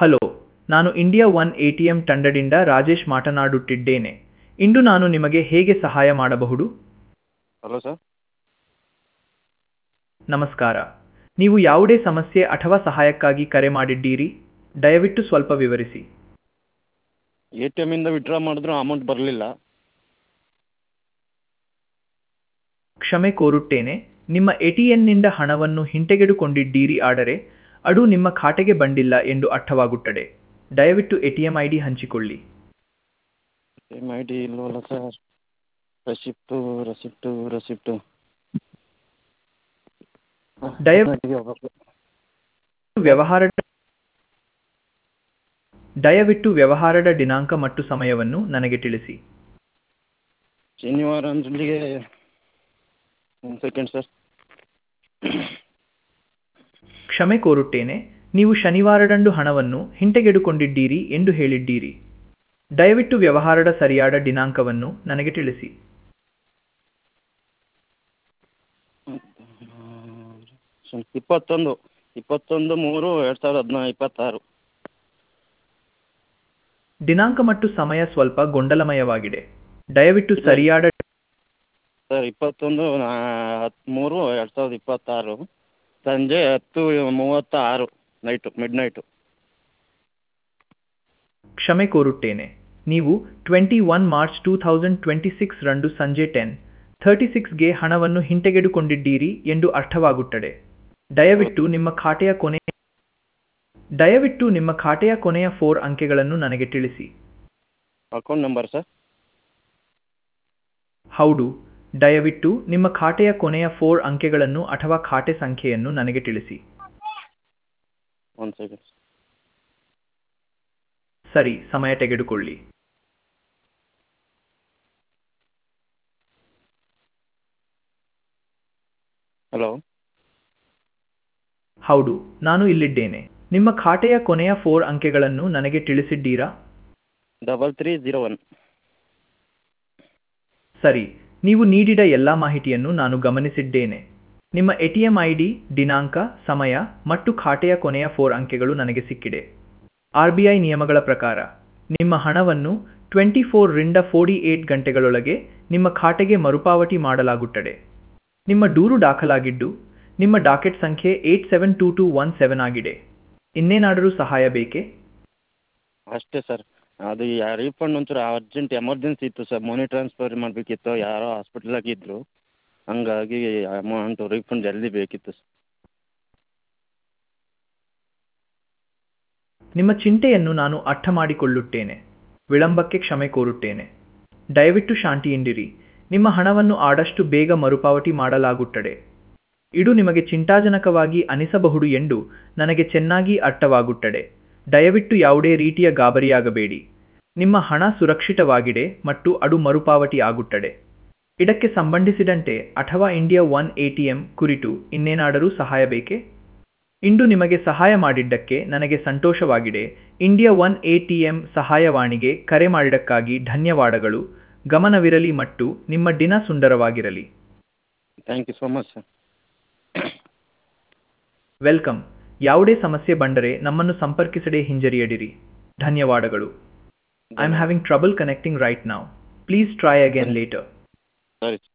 hello ನಾನು India one A T M ತಂಡದಿಂದ ರಾಜೇಶ್ ಮಾತನಾಡುತ್ತಿದ್ದೇನೆ ಇಂದು ನಾನು ನಿಮಗೆ ಹೇಗೆ ಸಹಾಯ ಮಾಡಬಹುದು ಹಲೋ ಸರ್ ನಮಸ್ಕಾರ ನೀವು ಯಾವುದೇ ಸಮಸ್ಯೆ ಅಥವಾ ಸಹಾಯಕ್ಕಾಗಿ ಕರೆ ಮಾಡಿದ್ದೀರಿ ದಯವಿಟ್ಟು ಸ್ವಲ್ಪ ವಿವರಿಸಿ ಎ ಟಿ ಎಮ್ಮಿಂದ ವಿಡ್ರಾ ಮಾಡಿದ್ರು ಅಮೌಂಟ್ ಬರಲಿಲ್ಲ ಕ್ಷಮೆ ಕೋರುತ್ತೇನೆ ನಿಮ್ಮ ಎ ಟಿ ಎನ್ನಿಂದ ಹಣವನ್ನು ಹಿಂತೆಗೆದುಕೊಂಡಿದ್ದೀರಿ ಆದರೆ ಅದು ನಿಮ್ಮ ಖಾತೆಗೆ ಬಂದಿಲ್ಲ ಎಂದು ಅರ್ಥವಾಗುತ್ತದೆ ದಯವಿಟ್ಟು A T M I D ಹಂಚಿಕೊಳ್ಳಿ ಎಮ್ ಐ ಡಿ ಇಲ್ವಲ್ಲ ಸರ್ ರೆಸಿಪ್ಟು ರೆಸಿಪ್ಟು ರೆಸಿಪ್ಟು ದಯವಿಟ್ಟು ವ್ಯವಹಾರದ ದಯವಿಟ್ಟು ವ್ಯವಹಾರದ ದಿನಾಂಕ ಮತ್ತು ಸಮಯವನ್ನು ನನಗೆ ತಿಳಿಸಿ ಶನಿವಾರ ಅಂದ್ರಲ್ಲಿಗೆ ಒಂದು ಸೆಕೆಂಡ್ ಸರ್ ಕ್ಷಮೆ ಕೋರುತ್ತೇನೆ ನೀವು ಶನಿವಾರದಂದು ಹಣವನ್ನು ಹಿಂತೆಗೆದುಕೊಂಡಿದ್ದೀರಿ ಎಂದು ಹೇಳಿದ್ದೀರಿ ದಯವಿಟ್ಟು ವ್ಯವಹಾರದ ಸರಿಯಾದ ದಿನಾಂಕವನ್ನು ನನಗೆ ತಿಳಿಸಿ ಇಪ್ಪತ್ತೊಂದು ಇಪ್ಪತ್ತೊಂದು ಮೂರು ಎರಡು ಸಾವಿರದ ಹದಿನಾ ಇಪ್ಪತ್ತಾರು ದಿನಾಂಕ ಮತ್ತು ಸಮಯ ಸ್ವಲ್ಪ ಗೊಂದಲಮಯವಾಗಿದೆ ದಯವಿಟ್ಟು ಸರಿಯಾದ ಸರ್ ಇಪ್ಪತ್ತೊಂದು ಹತ್ತ್ಮೂರು ಎರಡು ಸಾವಿರದ ಇಪ್ಪತ್ತಾರು ಸಂಜೆ ಹತ್ತು ಮೂವತ್ತ ಆರು ನೈಟು ಮಿಡ್ ನೈಟು ಕ್ಷಮೆ ಕೋರುತ್ತೇನೆ ನೀವು twenty one March two thousand twenty six ರಂದು ಸಂಜೆ ಟೆನ್ ಥರ್ಟಿ ಸಿಕ್ಸ್ಗೆ ಹಣವನ್ನು ಹಿಂತೆಗೆದುಕೊಂಡಿದ್ದೀರಿ ಎಂದು ಅರ್ಥವಾಗುತ್ತದೆ ದಯವಿಟ್ಟು ನಿಮ್ಮ ಖಾತೆಯ ಕೊನೆ ದಯವಿಟ್ಟು ನಿಮ್ಮ ಖಾತೆಯ ಕೊನೆಯ ಫೋರ್ ಅಂಕೆಗಳನ್ನು ನನಗೆ ತಿಳಿಸಿ ಅಕೌಂಟ್ ನಂಬರ್ ಸರ್ ಹೌದು ದಯವಿಟ್ಟು ನಿಮ್ಮ ಖಾತೆಯ ಕೊನೆಯ ಫೋರ್ ಅಂಕೆಗಳನ್ನು ಅಥವಾ ಖಾತೆ ಸಂಖ್ಯೆಯನ್ನು ನನಗೆ ತಿಳಿಸಿ ಒಂದು ಸೆಕೆಂಡ್ ಸರಿ ಸಮಯ ತೆಗೆದುಕೊಳ್ಳಿ ಹಲೋ ಹೌದು ನಾನು ಇಲ್ಲಿದ್ದೇನೆ ನಿಮ್ಮ ಖಾತೆಯ ಕೊನೆಯ ಫೋರ್ ಅಂಕೆಗಳನ್ನು ನನಗೆ ತಿಳಿಸಿದ್ದೀರಾ ಡಬಲ್ ತ್ರೀ ಜೀರೋ ಒನ್ ಸರಿ ನೀವು ನೀಡಿದ ಎಲ್ಲ ಮಾಹಿತಿಯನ್ನು ನಾನು ಗಮನಿಸಿದ್ದೇನೆ ನಿಮ್ಮ A T M I D ದಿನಾಂಕ ಸಮಯ ಮತ್ತು ಖಾತೆಯ ಕೊನೆಯ ಫೋರ್ ಅಂಕೆಗಳು ನನಗೆ ಸಿಕ್ಕಿದೆ ಆರ್ ಬಿ ಐ ನಿಯಮಗಳ ಪ್ರಕಾರ ನಿಮ್ಮ ಹಣವನ್ನು ಟ್ವೆಂಟಿ ಫೋರ್ರಿಂದ ಫೋರ್ಟಿ ಏಟ್ ಗಂಟೆಗಳೊಳಗೆ ನಿಮ್ಮ ಖಾತೆಗೆ ಮರುಪಾವತಿ ಮಾಡಲಾಗುತ್ತದೆ ನಿಮ್ಮ ದೂರು ದಾಖಲಾಗಿದ್ದು ನಿಮ್ಮ ಡಾಕೆಟ್ ಸಂಖ್ಯೆ eight seven two two one seven ಆಗಿದೆ ಇನ್ನೇನಾದರೂ ಸಹಾಯ ಬೇಕೇ ಅಷ್ಟೇ ಸರ್ ಅದು ಯಾ ರೀಫಂಡ್ ಒಂಚೂರು ಅರ್ಜೆಂಟ್ ಎಮರ್ಜೆನ್ಸಿ ಇತ್ತು ಸರ್ ಮನಿ ಟ್ರಾನ್ಸ್ಫರ್ ಮಾಡಬೇಕಿತ್ತು ಯಾರೋ ಹಾಸ್ಪಿಟ್ಲಾಗಿದ್ದರು ಹಂಗಾಗಿ ಅಮೌಂಟು ರೀಫಂಡ್ ಜಲ್ದಿ ಬೇಕಿತ್ತು ಸರ್ ನಿಮ್ಮ ಚಿಂತೆಯನ್ನು ನಾನು ಅರ್ಥ ಮಾಡಿಕೊಳ್ಳುತ್ತೇನೆ ವಿಳಂಬಕ್ಕೆ ಕ್ಷಮೆ ಕೋರುತ್ತೇನೆ ದಯವಿಟ್ಟು ಶಾಂತಿಯಿಂದಿರಿ ನಿಮ್ಮ ಹಣವನ್ನು ಆದಷ್ಟು ಬೇಗ ಮರುಪಾವತಿ ಮಾಡಲಾಗುತ್ತದೆ ಇದು ನಿಮಗೆ ಚಿಂತಾಜನಕವಾಗಿ ಅನಿಸಬಹುದು ಎಂದು ನನಗೆ ಚೆನ್ನಾಗಿ ಅರ್ಥವಾಗುತ್ತದೆ ದಯವಿಟ್ಟು ಯಾವುದೇ ರೀತಿಯ ಗಾಬರಿಯಾಗಬೇಡಿ ನಿಮ್ಮ ಹಣ ಸುರಕ್ಷಿತವಾಗಿದೆ ಮತ್ತು ಅದು ಮರುಪಾವತಿ ಆಗುತ್ತದೆ ಇದಕ್ಕೆ ಸಂಬಂಧಿಸಿದಂತೆ ಅಥವಾ India one A T M ಕುರಿತು ಇನ್ನೇನಾದರೂ ಸಹಾಯ ಬೇಕೇ ಇಂದು ನಿಮಗೆ ಸಹಾಯ ಮಾಡಿದ್ದಕ್ಕೆ ನನಗೆ ಸಂತೋಷವಾಗಿದೆ India one A T M ಸಹಾಯವಾಣಿಗೆ ಕರೆ ಮಾಡಿದ್ದಕ್ಕಾಗಿ ಧನ್ಯವಾದಗಳು ಗಮನವಿರಲಿ ಮತ್ತು ನಿಮ್ಮ ದಿನ ಸುಂದರವಾಗಿರಲಿ thank you so much sir welcome ಯಾವುದೇ ಸಮಸ್ಯೆ ಬಂದರೆ ನಮ್ಮನ್ನು ಸಂಪರ್ಕಿಸದೆ ಹಿಂಜರಿಯಡಿರಿ ಧನ್ಯವಾದಗಳು I am having trouble connecting right now please try again later ಸರಿ